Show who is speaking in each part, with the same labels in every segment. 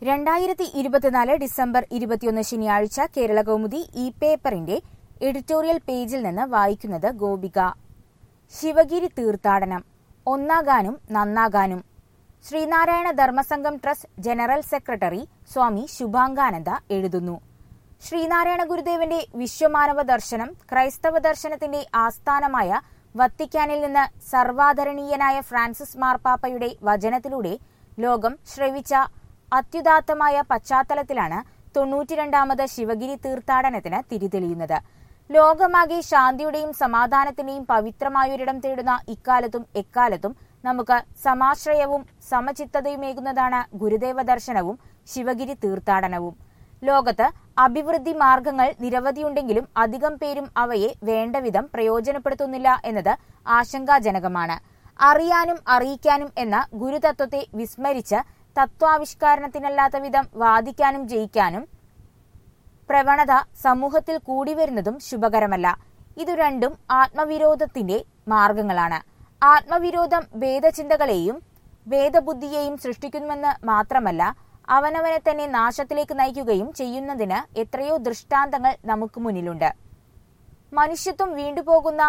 Speaker 1: രണ്ടായിരത്തി ഇരുപത്തിനാല് ഡിസംബർ ഇരുപത്തിയൊന്ന് ശനിയാഴ്ച കേരള കൗമുദി ഈ പേപ്പറിന്റെ എഡിറ്റോറിയൽ പേജിൽ നിന്ന് വായിക്കുന്നത് ഗോപിക ശിവഗിരി തീർത്ഥാടനം ഒന്നാകാനും നന്നാകാനും Sreenarayana Dharmasangham trust general secretary Swami Subhangananda എഴുതുന്നു ശ്രീനാരായണ ഗുരുദേവന്റെ വിശ്വമാനവ ദർശനം ക്രൈസ്തവ ദർശനത്തിന്റെ ആസ്ഥാനമായ വത്തിക്കാനിൽ നിന്ന് സർവാദരണീയനായ ഫ്രാൻസിസ് മാർപ്പാപ്പയുടെ വചനത്തിലൂടെ ലോകം ശ്രവിച്ച അത്യുദാത്തമായ പശ്ചാത്തലത്തിലാണ് തൊണ്ണൂറ്റിരണ്ടാമത് ശിവഗിരി തീർത്ഥാടനത്തിന് തിരിതെളിയുന്നത് ലോകമാകെ ശാന്തിയുടെയും സമാധാനത്തിന്റെയും പവിത്രമായൊരിടം തേടുന്ന ഇക്കാലത്തും എക്കാലത്തും നമുക്ക് സമാശ്രയവും സമചിത്തതയുമേകുന്നതാണ് ഗുരുദേവ ദർശനവും ശിവഗിരി തീർത്ഥാടനവും ലോകത്ത് അഭിവൃദ്ധി മാർഗങ്ങൾ നിരവധിയുണ്ടെങ്കിലും അധികം പേരും അവയെ വേണ്ടവിധം പ്രയോജനപ്പെടുത്തുന്നില്ല എന്നത് ആശങ്കാജനകമാണ് അറിയാനും അറിയിക്കാനും എന്ന ഗുരുതത്വത്തെ വിസ്മരിച്ച് തത്വാവിഷ്കാരണത്തിനല്ലാത്ത വിധം വാദിക്കാനും ജയിക്കാനും പ്രവണത സമൂഹത്തിൽ കൂടിവരുന്നതും ശുഭകരമല്ല ഇതു രണ്ടും ആത്മവിരോധത്തിന്റെ മാർഗങ്ങളാണ് ആത്മവിരോധം ഭേദചിന്തകളെയും ഭേദബുദ്ധിയെയും സൃഷ്ടിക്കുമെന്ന് മാത്രമല്ല അവനവനെ തന്നെ നാശത്തിലേക്ക് നയിക്കുകയും ചെയ്യുന്നതിന് എത്രയോ ദൃഷ്ടാന്തങ്ങൾ നമുക്ക് മുന്നിലുണ്ട് മനുഷ്യത്വം വീണ്ടുപോകുന്ന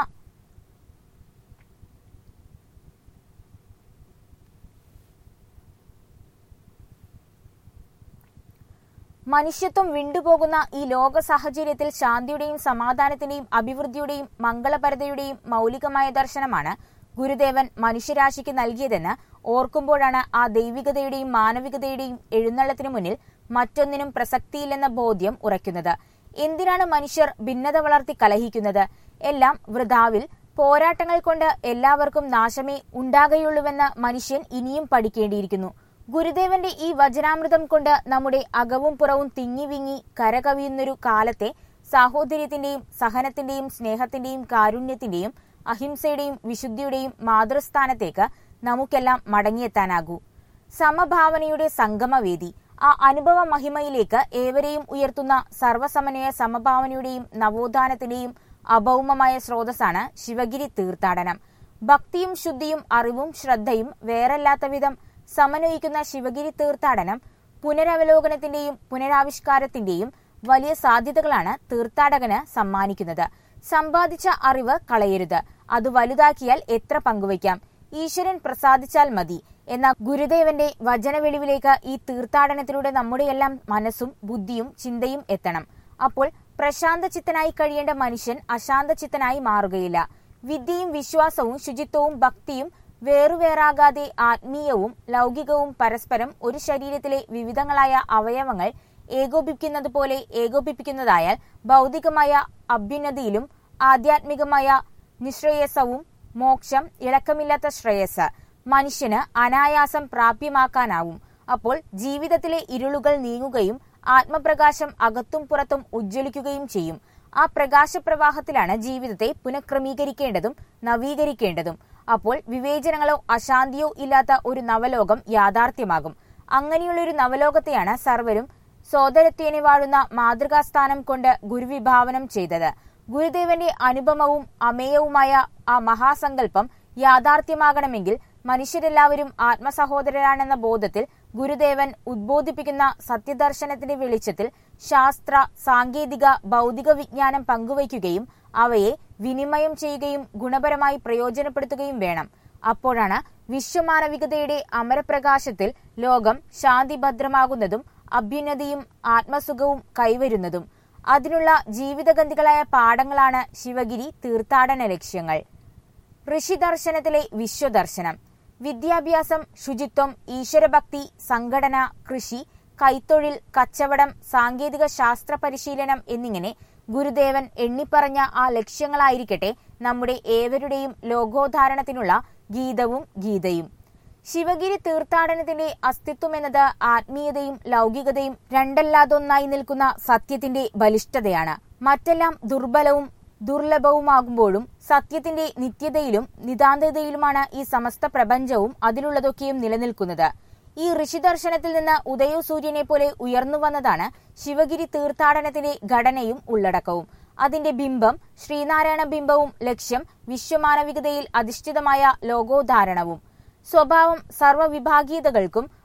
Speaker 1: മനുഷ്യത്വം വിണ്ടുപോകുന്ന ഈ ലോക സാഹചര്യത്തിൽ ശാന്തിയുടെയും സമാധാനത്തിന്റെയും അഭിവൃദ്ധിയുടെയും മംഗളപരതയുടെയും മൗലികമായ ദർശനമാണ് ഗുരുദേവൻ മനുഷ്യരാശിക്ക് നൽകിയതെന്ന് ഓർക്കുമ്പോഴാണ് ആ ദൈവികതയുടെയും മാനവികതയുടെയും എഴുന്നള്ളത്തിനു മുന്നിൽ മറ്റൊന്നിനും പ്രസക്തിയില്ലെന്ന ബോധ്യം ഉറയ്ക്കുന്നത് എന്തിനാണ് മനുഷ്യർ ഭിന്നത വളർത്തി കലഹിക്കുന്നത് എല്ലാം വൃതാവിൽ പോരാട്ടങ്ങൾ കൊണ്ട് എല്ലാവർക്കും നാശമേ ഉണ്ടാകുകയുള്ളൂവെന്ന് മനുഷ്യൻ ഇനിയും പഠിക്കേണ്ടിയിരിക്കുന്നു ഗുരുദേവന്റെ ഈ വചനാമൃതം കൊണ്ട് നമ്മുടെ അകവും പുറവും തിങ്ങി വിങ്ങി കരകവിയുന്നൊരു കാലത്തെ സാഹോദര്യത്തിന്റെയും സഹനത്തിന്റെയും സ്നേഹത്തിന്റെയും കാരുണ്യത്തിന്റെയും അഹിംസയുടെയും വിശുദ്ധിയുടെയും മാതൃസ്ഥാനത്തേക്ക് നമുക്കെല്ലാം മടങ്ങിയെത്താനാകൂ സമഭാവനയുടെ സംഗമവേദി ആ അനുഭവ മഹിമയിലേക്ക് ഏവരെയും ഉയർത്തുന്ന സർവസമന്വയ സമഭാവനയുടെയും നവോത്ഥാനത്തിന്റെയും അഭൗമമായ സ്രോതസ്സാണ് ശിവഗിരി തീർത്ഥാടനം ഭക്തിയും ശുദ്ധിയും അറിവും ശ്രദ്ധയും വേറല്ലാത്ത വിധം സമന്വയിക്കുന്ന ശിവഗിരി തീർത്ഥാടനം പുനരവലോകനത്തിന്റെയും പുനരാവിഷ്കാരത്തിന്റെയും വലിയ സാധ്യതകളാണ് തീർത്ഥാടകന് സമ്മാനിക്കുന്നത് സമ്പാദിച്ച അറിവ് കളയരുത് അത് വലുതാക്കിയാൽ എത്ര പങ്കുവയ്ക്കാം ഈശ്വരൻ പ്രസാദിച്ചാൽ മതി എന്ന ഗുരുദേവന്റെ വചനവെളിവിലേക്ക് ഈ തീർത്ഥാടനത്തിലൂടെ നമ്മുടെയെല്ലാം മനസ്സും ബുദ്ധിയും ചിന്തയും എത്തണം അപ്പോൾ പ്രശാന്ത ചിത്തനായി കഴിയേണ്ട മനുഷ്യൻ അശാന്ത ചിത്തനായി മാറുകയില്ല വിദ്യയും വിശ്വാസവും ശുചിത്വവും ഭക്തിയും വേറുവേറാകാതെ ആത്മീയവും ലൗകികവും പരസ്പരം ഒരു ശരീരത്തിലെ വിവിധങ്ങളായ അവയവങ്ങൾ ഏകോപിപ്പിക്കുന്നത് പോലെ ഏകോപിപ്പിക്കുന്നതായാൽ ഭൗതികമായ അഭ്യുന്നതിയിലും ആധ്യാത്മികമായ നിശ്രേയസവും മോക്ഷം ഇളക്കമില്ലാത്ത ശ്രേയസ് മനുഷ്യന് അനായാസം പ്രാപ്യമാക്കാനാവും അപ്പോൾ ജീവിതത്തിലെ ഇരുളുകൾ നീങ്ങുകയും ആത്മപ്രകാശം അകത്തും പുറത്തും ഉജ്ജ്വലിക്കുകയും ചെയ്യും ആ പ്രകാശപ്രവാഹത്തിലാണ് ജീവിതത്തെ പുനഃക്രമീകരിക്കേണ്ടതും നവീകരിക്കേണ്ടതും അപ്പോൾ വിവേചനങ്ങളോ അശാന്തിയോ ഇല്ലാത്ത ഒരു നവലോകം യാഥാർത്ഥ്യമാകും അങ്ങനെയുള്ളൊരു നവലോകത്തെയാണ് സർവരും സോദരത്വേനെ വാഴുന്ന മാതൃകാസ്ഥാനം കൊണ്ട് ഗുരുവിഭാവനം ചെയ്തത് ഗുരുദേവന്റെ അനുപമവും അമേയവുമായ ആ മഹാസങ്കല്പം യാഥാർത്ഥ്യമാകണമെങ്കിൽ മനുഷ്യരെല്ലാവരും ആത്മസഹോദരരാണെന്ന ബോധത്തിൽ ഗുരുദേവൻ ഉദ്ബോധിപ്പിക്കുന്ന സത്യദർശനത്തിന്റെ വെളിച്ചത്തിൽ ശാസ്ത്ര സാങ്കേതിക ഭൗതിക വിജ്ഞാനം പങ്കുവയ്ക്കുകയും അവയെ വിനിമയം ചെയ്യുകയും ഗുണപരമായി പ്രയോജനപ്പെടുത്തുകയും വേണം അപ്പോഴാണ് വിശ്വമാനവികതയുടെ അമരപ്രകാശത്തിൽ ലോകം ശാന്തിഭദ്രമാകുന്നതും അഭ്യുന്നതിയും ആത്മസുഖവും കൈവരുന്നതും അതിനുള്ള ജീവിതഗന്ധികളായ പാഠങ്ങളാണ് ശിവഗിരി തീർത്ഥാടന ലക്ഷ്യങ്ങൾ ഋഷിദർശനത്തിലെ വിശ്വദർശനം വിദ്യാഭ്യാസം ശുചിത്വം ഈശ്വരഭക്തി സംഘടന കൃഷി കൈത്തൊഴിൽ കച്ചവടം സാങ്കേതിക ശാസ്ത്ര പരിശീലനം എന്നിങ്ങനെ ഗുരുദേവൻ എണ്ണിപ്പറഞ്ഞ ആ ലക്ഷ്യങ്ങളായിരിക്കട്ടെ നമ്മുടെ ഏവരുടെയും ലോകോദ്ധാരണത്തിനുള്ള ഗീതവും ഗീതയും ശിവഗിരി തീർത്ഥാടനത്തിന്റെ അസ്തിത്വം എന്നത് ആത്മീയതയും ലൗകികതയും രണ്ടല്ലാതൊന്നായി നിൽക്കുന്ന സത്യത്തിന്റെ ബലിഷ്ഠതയാണ് മറ്റെല്ലാം ദുർബലവും ദുർലഭവുമാകുമ്പോഴും സത്യത്തിന്റെ നിത്യതയിലും നിതാന്തതയിലുമാണ് ഈ സമസ്ത പ്രപഞ്ചവും അതിലുള്ളതൊക്കെയും നിലനിൽക്കുന്നത് ഈ ഋഷിദർശനത്തിൽ നിന്ന് ഉദയസൂര്യനെ പോലെ ഉയർന്നു വന്നതാണ് ശിവഗിരി തീർത്ഥാടനത്തിന്റെ ഘടനയും ഉള്ളടക്കവും അതിന്റെ ബിംബം ശ്രീനാരായണ ബിംബവും ലക്ഷ്യം വിശ്വമാനവികതയിൽ അധിഷ്ഠിതമായ ലോകോദ്ധാരണവും സ്വഭാവം സർവ്വവിഭാഗീയതകൾക്കും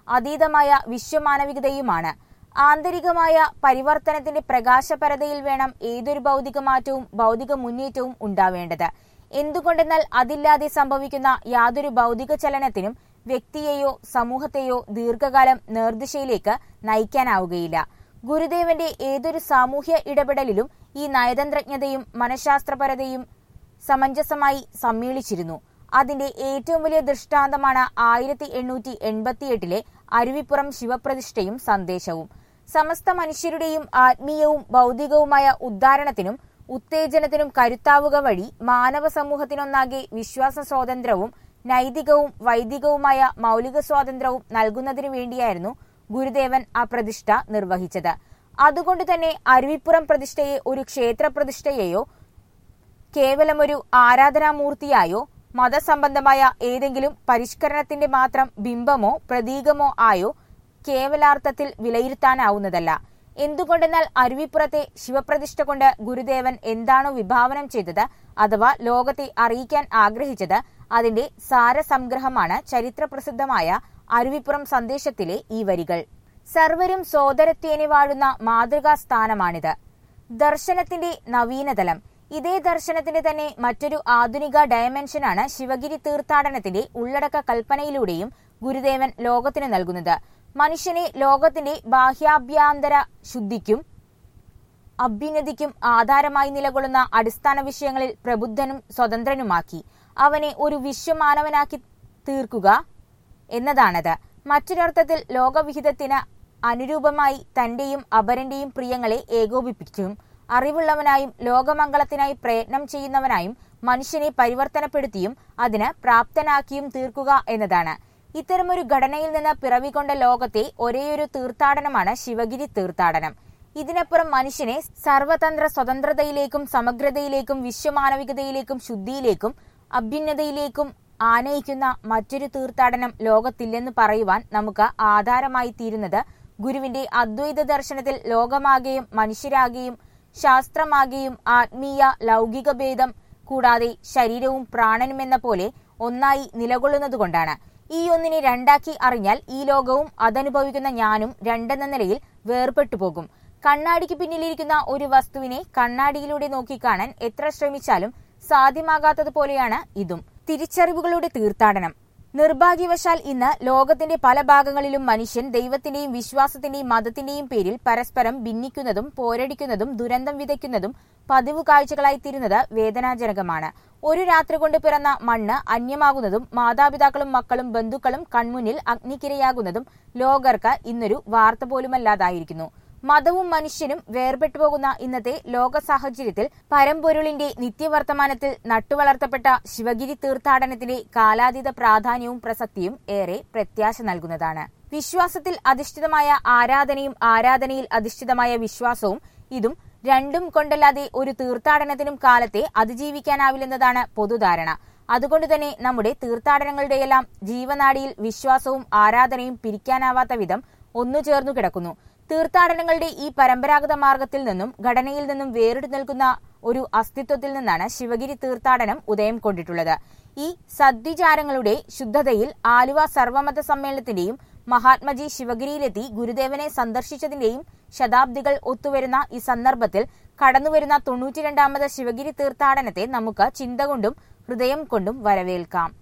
Speaker 1: അതീതമായ വിശ്വമാനവികതയുമാണ് ആന്തരികമായ പരിവർത്തനത്തിന്റെ പ്രകാശപരതയിൽ വേണം ഏതൊരു ഭൗതിക മാറ്റവും ഭൗതിക മുന്നേറ്റവും ഉണ്ടാവേണ്ടത് എന്തുകൊണ്ടെന്നാൽ അതില്ലാതെ സംഭവിക്കുന്ന യാതൊരു ഭൗതിക ചലനത്തിനും വ്യക്തിയെയോ സമൂഹത്തെയോ ദീർഘകാലം നേർദിശയിലേക്ക് നയിക്കാനാവുകയില്ല ഗുരുദേവന്റെ ഏതൊരു സാമൂഹ്യ ഇടപെടലിലും ഈ നയതന്ത്രജ്ഞതയും മനഃശാസ്ത്രപരതയും സമഞ്ജസമായി സമ്മേളിച്ചിരുന്നു അതിന്റെ ഏറ്റവും വലിയ ദൃഷ്ടാന്തമാണ് ആയിരത്തി എണ്ണൂറ്റി എൺപത്തിയെട്ടിലെ അരുവിപ്പുറം ശിവപ്രതിഷ്ഠയും സന്ദേശവും സമസ്ത മനുഷ്യരുടെയും ആത്മീയവും ഭൗതികവുമായ ഉദ്ധാരണത്തിനും ഉത്തേജനത്തിനും കരുത്താവുക വഴി മാനവ സമൂഹത്തിനൊന്നാകെ വിശ്വാസ സ്വാതന്ത്ര്യവും നൈതികവും വൈദികവുമായ മൗലിക സ്വാതന്ത്ര്യവും നൽകുന്നതിനു വേണ്ടിയായിരുന്നു ഗുരുദേവൻ ആ പ്രതിഷ്ഠ നിർവഹിച്ചത് അതുകൊണ്ട് തന്നെ അരുവിപ്പുറം പ്രതിഷ്ഠയെ ഒരു ക്ഷേത്ര പ്രതിഷ്ഠയെയോ കേവലമൊരു ആരാധനാമൂർത്തിയായോ മതസംബന്ധമായ ഏതെങ്കിലും പരിഷ്കരണത്തിന്റെ മാത്രം ബിംബമോ പ്രതീകമോ ആയോ കേവലാർത്ഥത്തിൽ വിലയിരുത്താനാവുന്നതല്ല എന്തുകൊണ്ടെന്നാൽ അരുവിപ്പുറത്തെ ശിവപ്രതിഷ്ഠ കൊണ്ട് ഗുരുദേവൻ എന്താണോ വിഭാവനം ചെയ്തത് അഥവാ ലോകത്തെ അറിയിക്കാൻ ആഗ്രഹിച്ചത് അതിന്റെ സാരസംഗ്രഹമാണ് ചരിത്രപ്രസിദ്ധമായ അരുവിപ്പുറം സന്ദേശത്തിലെ ഈ വരികൾ സർവരും സോദരത്വേനെ വാഴുന്ന മാതൃകാ സ്ഥാനമാണിത് ദർശനത്തിന്റെ നവീനതലം ഇതേ ദർശനത്തിന്റെ തന്നെ മറ്റൊരു ആധുനിക ഡയമെൻഷനാണ് ശിവഗിരി തീർത്ഥാടനത്തിന്റെ ഉള്ളടക്ക കൽപ്പനയിലൂടെയും ഗുരുദേവൻ ലോകത്തിന് നൽകുന്നത് മനുഷ്യനെ ലോകത്തിന്റെ ബാഹ്യാഭ്യന്തര ശുദ്ധിക്കും അഭ്യുന്നതിക്കും ആധാരമായി നിലകൊള്ളുന്ന അടിസ്ഥാന വിഷയങ്ങളിൽ പ്രബുദ്ധനും സ്വതന്ത്രനുമാക്കി അവനെ ഒരു വിശ്വമാനവനാക്കി തീർക്കുക എന്നതാണത് മറ്റൊരർത്ഥത്തിൽ ലോകവിഹിതത്തിന് അനുരൂപമായി തന്റെയും അപരന്റെയും പ്രിയങ്ങളെ ഏകോപിപ്പിക്കും അറിവുള്ളവനായും ലോകമംഗളത്തിനായി പ്രയത്നം ചെയ്യുന്നവനായും മനുഷ്യനെ പരിവർത്തനപ്പെടുത്തിയും അതിന് പ്രാപ്തനാക്കിയും തീർക്കുക എന്നതാണ് ഇത്തരമൊരു ഘടനയിൽ നിന്ന് പിറവികൊണ്ട ലോകത്തെ ഒരേയൊരു തീർത്ഥാടനമാണ് ശിവഗിരി തീർത്ഥാടനം ഇതിനപ്പുറം മനുഷ്യനെ സർവതന്ത്ര സ്വതന്ത്രതയിലേക്കും സമഗ്രതയിലേക്കും വിശ്വമാനവികതയിലേക്കും ശുദ്ധിയിലേക്കും അഭ്യുന്നതയിലേക്കും ആനയിക്കുന്ന മറ്റൊരു തീർത്ഥാടനം ലോകത്തില്ലെന്ന് പറയുവാൻ നമുക്ക് ആധാരമായി തീരുന്നത് ഗുരുവിന്റെ അദ്വൈത ദർശനത്തിൽ ലോകമാകെയും മനുഷ്യരാകെയും ശാസ്ത്രമാകെയും ആത്മീയ ലൗകിക ഭേദം കൂടാതെ ശരീരവും പ്രാണനുമെന്ന പോലെ ഒന്നായി നിലകൊള്ളുന്നതുകൊണ്ടാണ് ഈ ഒന്നിനെ രണ്ടാക്കി അറിഞ്ഞാൽ ഈ ലോകവും അതനുഭവിക്കുന്ന ഞാനും രണ്ടെന്ന നിലയിൽ വേർപെട്ടു പോകും കണ്ണാടിക്ക് പിന്നിലിരിക്കുന്ന ഒരു വസ്തുവിനെ കണ്ണാടിയിലൂടെ നോക്കിക്കാണാൻ എത്ര ശ്രമിച്ചാലും സാധ്യമാകാത്തതുപോലെയാണ് ഇതും തിരിച്ചറിവുകളുടെ തീർത്ഥാടനം നിർഭാഗ്യവശാൽ ഇന്ന് ലോകത്തിന്റെ പല ഭാഗങ്ങളിലും മനുഷ്യൻ ദൈവത്തിന്റെയും വിശ്വാസത്തിന്റെയും മതത്തിന്റെയും പേരിൽ പരസ്പരം ഭിന്നിക്കുന്നതും പോരടിക്കുന്നതും ദുരന്തം വിതയ്ക്കുന്നതും പതിവ് കാഴ്ചകളായി തീരുന്നത് വേദനാജനകമാണ് ഒരു രാത്രി കൊണ്ട് പിറന്ന മണ്ണ് അന്യമാകുന്നതും മാതാപിതാക്കളും മക്കളും ബന്ധുക്കളും കൺമുന്നിൽ അഗ്നിക്കിരയാകുന്നതും ലോകർക്ക് ഇന്നൊരു വാർത്ത പോലുമല്ലാതായിരിക്കുന്നു മതവും മനുഷ്യനും വേർപെട്ടു പോകുന്ന ഇന്നത്തെ ലോക സാഹചര്യത്തിൽ പരമ്പൊരുളിന്റെ നിത്യവർത്തമാനത്തിൽ നട്ടുവളർത്തപ്പെട്ട ശിവഗിരി തീർത്ഥാടനത്തിന്റെ കാലാതീത പ്രാധാന്യവും പ്രസക്തിയും ഏറെ പ്രത്യാശ നൽകുന്നതാണ് വിശ്വാസത്തിൽ അധിഷ്ഠിതമായ ആരാധനയും ആരാധനയിൽ അധിഷ്ഠിതമായ വിശ്വാസവും ഇതും രണ്ടും കൊണ്ടല്ലാതെ ഒരു തീർത്ഥാടനത്തിനും കാലത്തെ അതിജീവിക്കാനാവില്ലെന്നതാണ് പൊതുധാരണ അതുകൊണ്ട് തന്നെ നമ്മുടെ തീർത്ഥാടനങ്ങളുടെയെല്ലാം ജീവനാടിയിൽ വിശ്വാസവും ആരാധനയും പിരിക്കാനാവാത്ത വിധം ഒന്നു ചേർന്നു കിടക്കുന്നു തീർത്ഥാടനങ്ങളുടെ ഈ പരമ്പരാഗത മാർഗത്തിൽ നിന്നും ഘടനയിൽ നിന്നും വേറിട്ട് നിൽക്കുന്ന ഒരു അസ്തിത്വത്തിൽ നിന്നാണ് ശിവഗിരി തീർത്ഥാടനം ഉദയം കൊണ്ടിട്ടുള്ളത് ഈ സദ്വിചാരങ്ങളുടെ ശുദ്ധതയിൽ ആലുവ സർവമത സമ്മേളനത്തിന്റെയും മഹാത്മജി ശിവഗിരിയിലെത്തി ഗുരുദേവനെ സന്ദർശിച്ചതിന്റെയും ശതാബ്ദികൾ ഒത്തുവരുന്ന ഈ സന്ദർഭത്തിൽ കടന്നുവരുന്ന തൊണ്ണൂറ്റിരണ്ടാമത് ശിവഗിരി തീർത്ഥാടനത്തെ നമുക്ക് ചിന്ത കൊണ്ടും ഹൃദയം കൊണ്ടും വരവേൽക്കാം